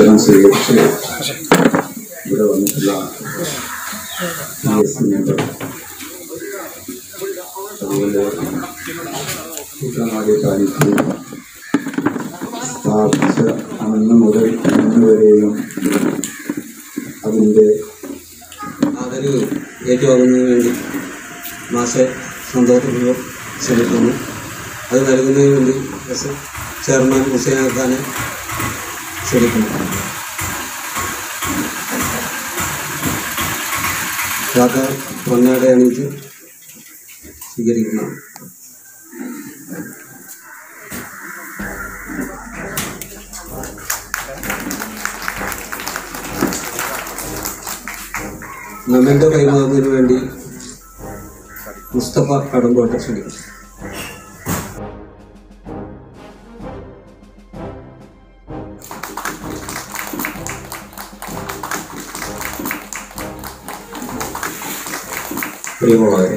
ആദരം സ്വീകരിച്ച് ഇവിടെ വന്നിട്ടുള്ള പി എസ് മെമ്പർ അതുപോലെ കൂട്ടനാടി താലൂക്കിൽ സ്ഥാപിച്ച അന്ന് മുതൽ ഇന്ന് വരെയും അതിൻ്റെ അതിന് ഏറ്റുവാങ്ങുന്നതിന് വേണ്ടി മാഷെ സന്തോഷപൂർവ്വം ക്ഷണിക്കുന്നു അത് നൽകുന്നതിന് വേണ്ടി എസ് ചെയർമാൻ ഹുസൈൻ ഖാനെ ക്ഷണിക്കുന്നു കാക്ക പൊന്നാട അണിയിച്ച് സ്വീകരിക്കുന്നതാണ് മെമ്മൻ്റെ കൈമാറുന്നതിന് വേണ്ടി മുസ്തഫ കടമ്പോട്ട് ക്ഷണിക്കുന്നു പ്രിയമുള്ളവരെ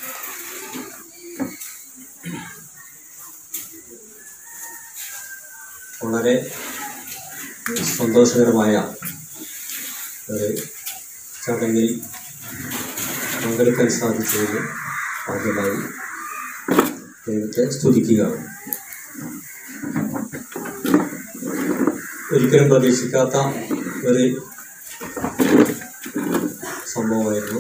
വളരെ സന്തോഷകരമായ ഒരു ചടങ്ങിൽ പങ്കെടുക്കാൻ സാധിച്ചതിന് ആദ്യമായി ദൈവത്തെ സ്തുതിക്കുകയാണ് ഒരിക്കലും പ്രതീക്ഷിക്കാത്ത ഒരു സംഭവമായിരുന്നു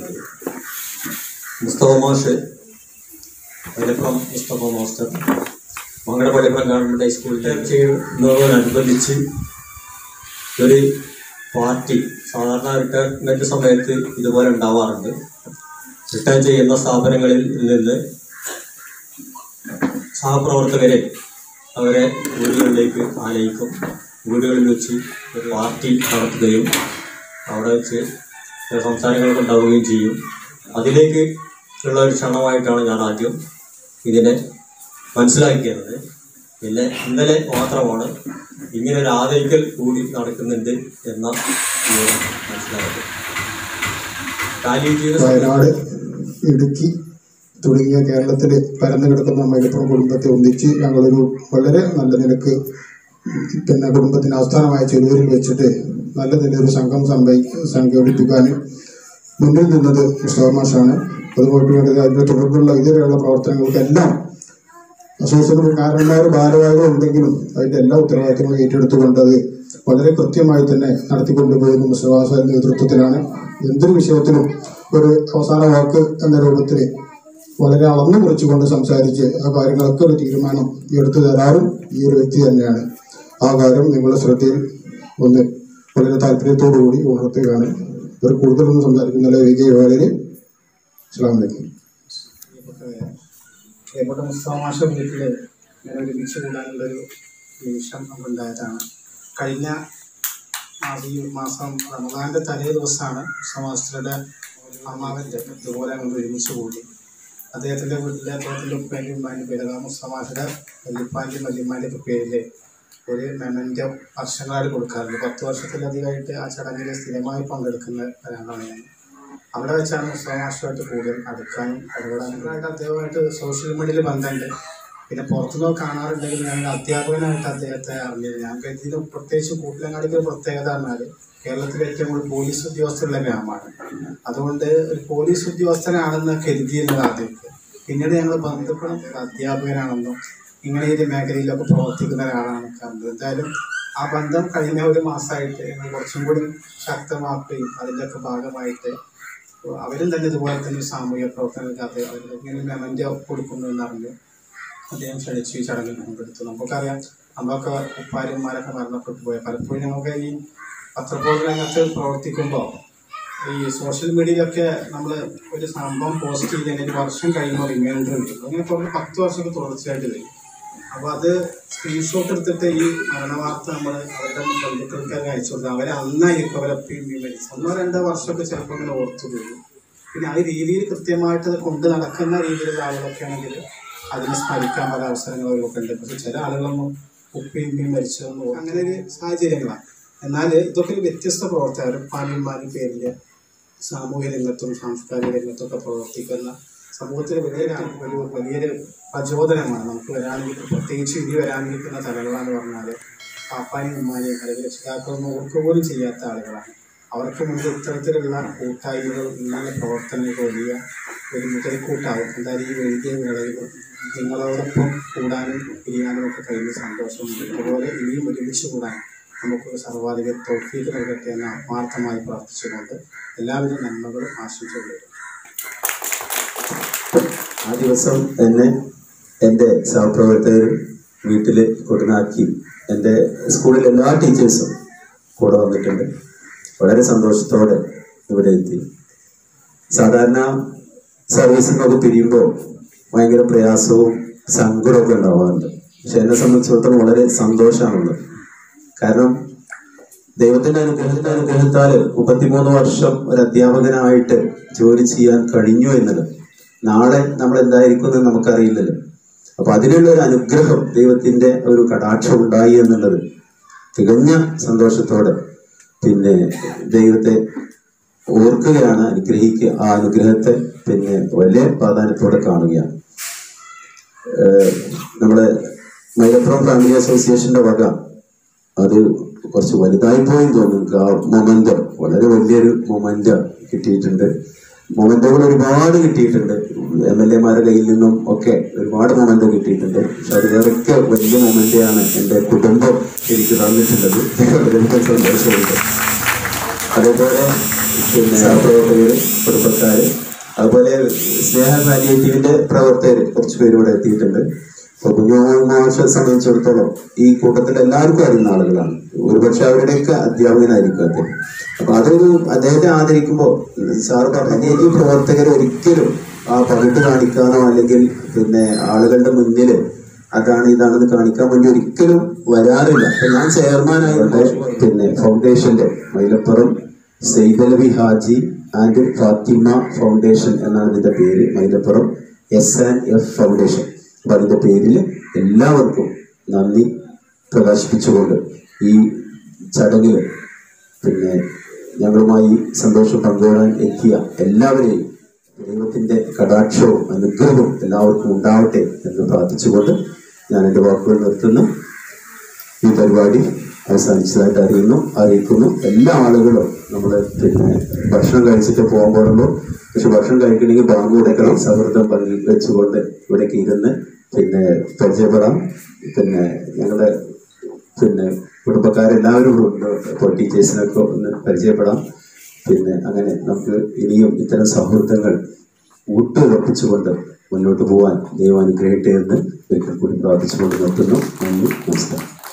മുസ്തഫ മാഷ് മലപ്പുറം മുസ്തഫ മാസ്റ്റർ മംഗളപള്ളിപ്പുറം ഗവൺമെൻറ് ഹൈസ്കൂളിലെ ചെയ്യുന്നതോടനുബന്ധിച്ച് ഒരു പാർട്ടി സാധാരണ റിട്ടയർമെന്റ് സമയത്ത് ഇതുപോലെ ഉണ്ടാവാറുണ്ട് റിട്ടയർ ചെയ്യുന്ന സ്ഥാപനങ്ങളിൽ നിന്ന് സഹപ്രവർത്തകരെ അവരെ വീടുകളിലേക്ക് ആനയിക്കും വീടുകളിൽ വെച്ച് ഒരു പാർട്ടി നടത്തുകയും അവിടെ വെച്ച് സംസാരങ്ങളൊക്കെ ഉണ്ടാവുകയും ചെയ്യും അതിലേക്ക് ഉള്ള ഒരു ക്ഷണമായിട്ടാണ് ഞാൻ ആദ്യം ഇതിനെ മനസ്സിലാക്കിയത് പിന്നെ ഇന്നലെ മാത്രമാണ് ഇങ്ങനെ ഒരു ആദരിക്കൽ കൂടി നടക്കുന്നുണ്ട് എന്ന വിവരം മനസ്സിലായത് കാലിയുടെ വയനാട് ഇടുക്കി തുടങ്ങിയ കേരളത്തിൽ പരന്നു കിടക്കുന്ന മലപ്പുറം കുടുംബത്തെ ഒന്നിച്ച് ഞങ്ങളൊരു വളരെ നല്ല നിലക്ക് പിന്നെ കുടുംബത്തിന് ആസ്ഥാനമായ ചെലൂരിൽ വെച്ചിട്ട് നല്ല നിലയൊരു സംഘം സംഭവി സംഘടിപ്പിക്കാനും മുന്നിൽ നിന്നത് മുസ്തഫ മാഷാണ് അതുമായിട്ട് വേണ്ടത് അതിൻ്റെ തുടർന്നുള്ള ഇതുവരെയുള്ള പ്രവർത്തനങ്ങൾക്കെല്ലാം അസോസിയേഷൻ കാരണന്മാർ ഭാരവാഹികൾ ഉണ്ടെങ്കിലും അതിൻ്റെ എല്ലാ ഉത്തരവാദിത്തങ്ങളും ഏറ്റെടുത്തുകൊണ്ട് അത് വളരെ കൃത്യമായി തന്നെ നടത്തിക്കൊണ്ടുപോകുന്ന മുസ്ലിവാസ നേതൃത്വത്തിലാണ് എന്തൊരു വിഷയത്തിലും ഒരു അവസാന വാക്ക് എന്ന രൂപത്തിൽ വളരെ അളന്നു കുറിച്ചുകൊണ്ട് സംസാരിച്ച് ആ കാര്യങ്ങളൊക്കെ ഒരു തീരുമാനം എടുത്തു തരാറും ഈ ഒരു വ്യക്തി തന്നെയാണ് ആ കാര്യം നിങ്ങളുടെ ശ്രദ്ധയിൽ ഒന്ന് വളരെ താല്പര്യത്തോടു കൂടി ഉണർത്തുകയാണ് ഒരു കൂടുതലൊന്നും സംസാരിക്കുന്നില്ല വിജയ് വളരെ അസ്സാം വലൈക്കും പ്രിയപ്പെട്ട മുസ്താമാഷ വീട്ടിൽ ഇങ്ങനെ ഒരുമിച്ച് കൂടാനുള്ളൊരു നിമിഷം ഉണ്ടായതാണ് കഴിഞ്ഞ മാസം ഈ മാസം റമദാൻ്റെ തലേ ദിവസമാണ് മുസ്തമാസ്റ്ററുടെ അമ്മാവൻ്റെ ഇതുപോലെ അങ്ങോട്ട് ഒരുമിച്ച് കൂടി അദ്ദേഹത്തിൻ്റെ വീട്ടിലെ അദ്ദേഹത്തിൻ്റെ ഉപ്പേൻ്റെയും ഉമ്മാൻ്റെ പേര് മുസ്തമാഷയുടെ വല്യപ്പാൻ്റെയും വല്യമ്മാൻ്റെയൊക്കെ പേരിൽ ഒരു മെമൻറ്റോ വർഷങ്ങളായിട്ട് കൊടുക്കാറുണ്ട് പത്ത് വർഷത്തിലധികമായിട്ട് ആ ചടങ്ങിൽ സ്ഥിരമായി പങ്കെടുക്കുന്ന ഒരാളാണ് ഞാൻ അവിടെ വെച്ചാണ് മുസ്ലിം മാഷുമായിട്ട് കൂടുതൽ അടുക്കാനും ഇടപെടാനും ആയിട്ട് അദ്ദേഹമായിട്ട് സോഷ്യൽ മീഡിയയിൽ ബന്ധമുണ്ട് പിന്നെ പുറത്തുനിന്ന് കാണാറുണ്ടെങ്കിൽ ഞാൻ അധ്യാപകനായിട്ട് അദ്ദേഹത്തെ അറിഞ്ഞത് ഞാൻ ഇതിന് പ്രത്യേകിച്ച് കൂട്ടിലങ്ങാടിക്ക് ഒരു പ്രത്യേകത പറഞ്ഞാൽ കേരളത്തിലെ ഏറ്റവും കൂടുതൽ പോലീസ് ഉദ്യോഗസ്ഥരുള്ള ഗ്രാമമാണ് അതുകൊണ്ട് ഒരു പോലീസ് ഉദ്യോഗസ്ഥനാണെന്ന് കരുതിയിരുന്നത് ആദ്യമൊക്കെ പിന്നീട് ഞങ്ങൾ ബന്ധപ്പെടുന്നത് അധ്യാപകനാണെന്നും ഇങ്ങനെ ഈ മേഖലയിലൊക്കെ പ്രവർത്തിക്കുന്ന ഒരാളാണ് കണ്ടത് എന്തായാലും ആ ബന്ധം കഴിഞ്ഞ ഒരു മാസമായിട്ട് ഞങ്ങൾ കുറച്ചും കൂടി ശക്തമാക്കുകയും അതിൻ്റെയൊക്കെ ഭാഗമായിട്ട് അപ്പോൾ അവരും തന്നെ ഇതുപോലെ തന്നെ ഒരു സാമൂഹിക പ്രവർത്തനത്തിനകത്ത് അവർ ഇങ്ങനെ മെമൻറ്റോ കൊടുക്കുന്നു എന്നറിഞ്ഞു അദ്ദേഹം ക്ഷണിച്ചു ഈ ചടങ്ങിൽ പങ്കെടുത്തു നമുക്കറിയാം നമ്മളൊക്കെ ഉപ്പാരന്മാരൊക്കെ മരണപ്പെട്ടു പോയ പലപ്പോഴും ഞങ്ങൾക്ക് ഈ പത്രപ്രവർത്തന രംഗത്ത് പ്രവർത്തിക്കുമ്പോൾ ഈ സോഷ്യൽ മീഡിയയിലൊക്കെ നമ്മൾ ഒരു സംഭവം പോസ്റ്റ് ചെയ്തതിന് ഒരു വർഷം കഴിയുമ്പോൾ റിമൈൻഡർ കിട്ടും അങ്ങനെ കുറേ പത്ത് വർഷമൊക്കെ തുടർച്ചയായിട്ട് വരും അപ്പോൾ അത് സ്ക്രീൻഷോട്ട് എടുത്തിട്ട് ഈ മരണവാർത്ത നമ്മൾ അവരുടെ ബന്ധുക്കൾക്ക് അയച്ചു കൊടുത്തു അവരെ അന്നായിരിക്കും അവരെ പിന്നീട് മരിച്ചു ഒന്നോ രണ്ടോ വർഷമൊക്കെ ചിലപ്പോൾ ഇങ്ങനെ ഓർത്തു പോകും പിന്നെ ആ രീതിയിൽ കൃത്യമായിട്ട് അത് കൊണ്ട് നടക്കുന്ന രീതിയിലുള്ള ആളുകളൊക്കെ ആണെങ്കിൽ അതിനെ സ്മരിക്കാൻ പല അവസരങ്ങളൊക്കെ ഉണ്ട് പക്ഷെ ചില ആളുകളൊന്നും ഉപ്പയും ഉമ്മയും മരിച്ചതെന്നോ അങ്ങനെ ഒരു സാഹചര്യങ്ങളാണ് എന്നാൽ ഇതൊക്കെ ഒരു വ്യത്യസ്ത പ്രവർത്തകർ പാലിന്മാരും പേരിൽ സാമൂഹ്യ രംഗത്തും സാംസ്കാരിക രംഗത്തൊക്കെ പ്രവർത്തിക്കുന്ന സമൂഹത്തിൽ വലിയ ഒരു വലിയൊരു പ്രചോദനമാണ് നമുക്ക് വരാനിരിക്കുന്ന പ്രത്യേകിച്ച് ഇനി വരാനിരിക്കുന്ന തലങ്ങളെന്ന് പറഞ്ഞാൽ പാപ്പാനെയും ഉമ്മാനെയും അല്ലെങ്കിൽ രക്ഷിതാക്കളൊന്നും ഓർക്കുക പോലും ചെയ്യാത്ത ആളുകളാണ് അവർക്ക് മുമ്പ് ഇത്തരത്തിലുള്ള കൂട്ടായ്മകൾ ഇങ്ങനെ പ്രവർത്തനങ്ങൾ വലിയ ഒരു മുതൽക്കൂട്ടാവും എന്തായാലും ഈ വൈകിയ വേളയിൽ നിങ്ങളോടൊപ്പം കൂടാനും പിരിയാനും ഒക്കെ കഴിഞ്ഞ സന്തോഷമുണ്ട് അതുപോലെ ഇനിയും ഒരുമിച്ച് കൂടാൻ നമുക്ക് സർവാധിക തോഫീക്ക് നൽകട്ടെ എന്ന് ആത്മാർത്ഥമായി പ്രാർത്ഥിച്ചുകൊണ്ട് എല്ലാവിധ നന്മകളും ആശംസിച്ചുകൊണ്ടിരുന്നു ആ ദിവസം എന്നെ എൻ്റെ സഹപ്രവർത്തകർ വീട്ടിൽ കൊടുന്നാക്കി എൻ്റെ സ്കൂളിലെ എല്ലാ ടീച്ചേഴ്സും കൂടെ വന്നിട്ടുണ്ട് വളരെ സന്തോഷത്തോടെ ഇവിടെ എത്തി സാധാരണ സർവീസിൽ നിന്നൊക്കെ പിരിയുമ്പോൾ ഭയങ്കര പ്രയാസവും സങ്കടമൊക്കെ ഉണ്ടാവാറുണ്ട് പക്ഷെ എന്നെ സംബന്ധിച്ചിടത്തോളം വളരെ സന്തോഷമാണുള്ളത് കാരണം ദൈവത്തിന്റെ അനുഗ്രഹത്തിന്റെ അനുഗ്രഹത്താല് മുപ്പത്തിമൂന്ന് വർഷം ഒരു അധ്യാപകനായിട്ട് ജോലി ചെയ്യാൻ കഴിഞ്ഞു എന്നത് നാളെ നമ്മൾ എന്തായിരിക്കും എന്ന് നമുക്കറിയില്ലല്ലോ അപ്പൊ അതിനുള്ള ഒരു അനുഗ്രഹം ദൈവത്തിന്റെ ഒരു കടാക്ഷം ഉണ്ടായി എന്നുള്ളത് തികഞ്ഞ സന്തോഷത്തോടെ പിന്നെ ദൈവത്തെ ഓർക്കുകയാണ് അനുഗ്രഹിക്കുക ആ അനുഗ്രഹത്തെ പിന്നെ വലിയ പ്രാധാന്യത്തോടെ കാണുകയാണ് ഏഹ് നമ്മളെ മൈലപ്പുറം ഫാമിലി അസോസിയേഷന്റെ വക അത് കുറച്ച് വലുതായി പോയി തോന്നുന്നു ആ മൊമെന്റ് വളരെ വലിയൊരു മൊമെന്റ് കിട്ടിയിട്ടുണ്ട് മൊമെന്റുകൾ ഒരുപാട് കിട്ടിയിട്ടുണ്ട് എം എൽ എമാരുടെ കയ്യിൽ നിന്നും ഒക്കെ ഒരുപാട് മൊമെന്റ് കിട്ടിയിട്ടുണ്ട് പക്ഷെ അതിലേറെയൊക്കെ വലിയ മൊമെന്റാണ് എൻ്റെ കുടുംബം എനിക്ക് തന്നിട്ടുള്ളത് വളരെ സന്തോഷമുണ്ട് അതേപോലെ പിന്നെ സഹപ്രവർത്തകര് കുടുംബക്കാര് അതുപോലെ സ്നേഹ പാലിയേറ്റീവിന്റെ പ്രവർത്തകർ കുറച്ച് പേര് ഇവിടെ എത്തിയിട്ടുണ്ട് അപ്പൊ കുഞ്ഞുമാഷെ സംബന്ധിച്ചിടത്തോളം ഈ കൂട്ടത്തിൽ എല്ലാവർക്കും അറിയുന്ന ആളുകളാണ് ഒരുപക്ഷെ അവരുടെയൊക്കെ അധ്യാപകനായിരിക്കും അദ്ദേഹം അപ്പൊ അതൊരു അദ്ദേഹത്തെ ആദരിക്കുമ്പോൾ സാറ് പറഞ്ഞ ഈ പ്രവർത്തകർ ഒരിക്കലും ആ പകിട്ട് കാണിക്കാനോ അല്ലെങ്കിൽ പിന്നെ ആളുകളുടെ മുന്നില് അതാണ് ഇതാണെന്ന് കാണിക്കാൻ വേണ്ടി ഒരിക്കലും വരാറില്ല അപ്പൊ ഞാൻ ചെയർമാനായിട്ട് പിന്നെ ഫൗണ്ടേഷന്റെ മൈലപ്പുറം സെയ്തലവി ഹാജി ആൻഡ് ഫാത്തിമ ഫൗണ്ടേഷൻ എന്നാണ് ഇതിന്റെ പേര് Mylapuram S and F foundation അപ്പൊ അതിന്റെ പേരിൽ എല്ലാവർക്കും നന്ദി പ്രകാശിപ്പിച്ചുകൊണ്ട് ഈ ചടങ്ങിൽ പിന്നെ ഞങ്ങളുമായി സന്തോഷം പങ്കുകൊള്ളാൻ എത്തിയ എല്ലാവരെയും ദൈവത്തിന്റെ കടാക്ഷവും അനുഗ്രഹവും എല്ലാവർക്കും ഉണ്ടാവട്ടെ എന്ന് പ്രാർത്ഥിച്ചുകൊണ്ട് ഞാൻ എൻ്റെ വാക്കുകൾ നിർത്തുന്നു ഈ പരിപാടി അവസാനിച്ചതായിട്ട് അറിയുന്നു അറിയിക്കുന്നു എല്ലാ ആളുകളും നമ്മൾ പിന്നെ ഭക്ഷണം കഴിച്ചിട്ട് പോകാൻ പാടുള്ളൂ പക്ഷെ ഭക്ഷണം കഴിക്കണമെങ്കിൽ ബാങ്ക് കൊടുക്കണം സൗഹൃദം പങ്കി വെച്ചുകൊണ്ട് ഇവിടേക്ക് ഇരുന്ന് പിന്നെ പരിചയപ്പെടാം പിന്നെ ഞങ്ങളുടെ പിന്നെ കുടുംബക്കാരെല്ലാവരും ഇവിടെ ഉണ്ട് ഇപ്പോൾ ടീച്ചേഴ്സിനൊക്കെ ഒന്ന് പരിചയപ്പെടാം പിന്നെ അങ്ങനെ നമുക്ക് ഇനിയും ഇത്തരം സൗഹൃദങ്ങൾ ഊട്ടുറപ്പിച്ചുകൊണ്ട് മുന്നോട്ട് പോകാൻ ദൈവം അനുഗ്രഹിക്കട്ടെ എന്ന് ഒരിക്കൽ കൂടി പ്രാർത്ഥിച്ചുകൊണ്ട് നിർത്തുന്നു നന്ദി നമസ്കാരം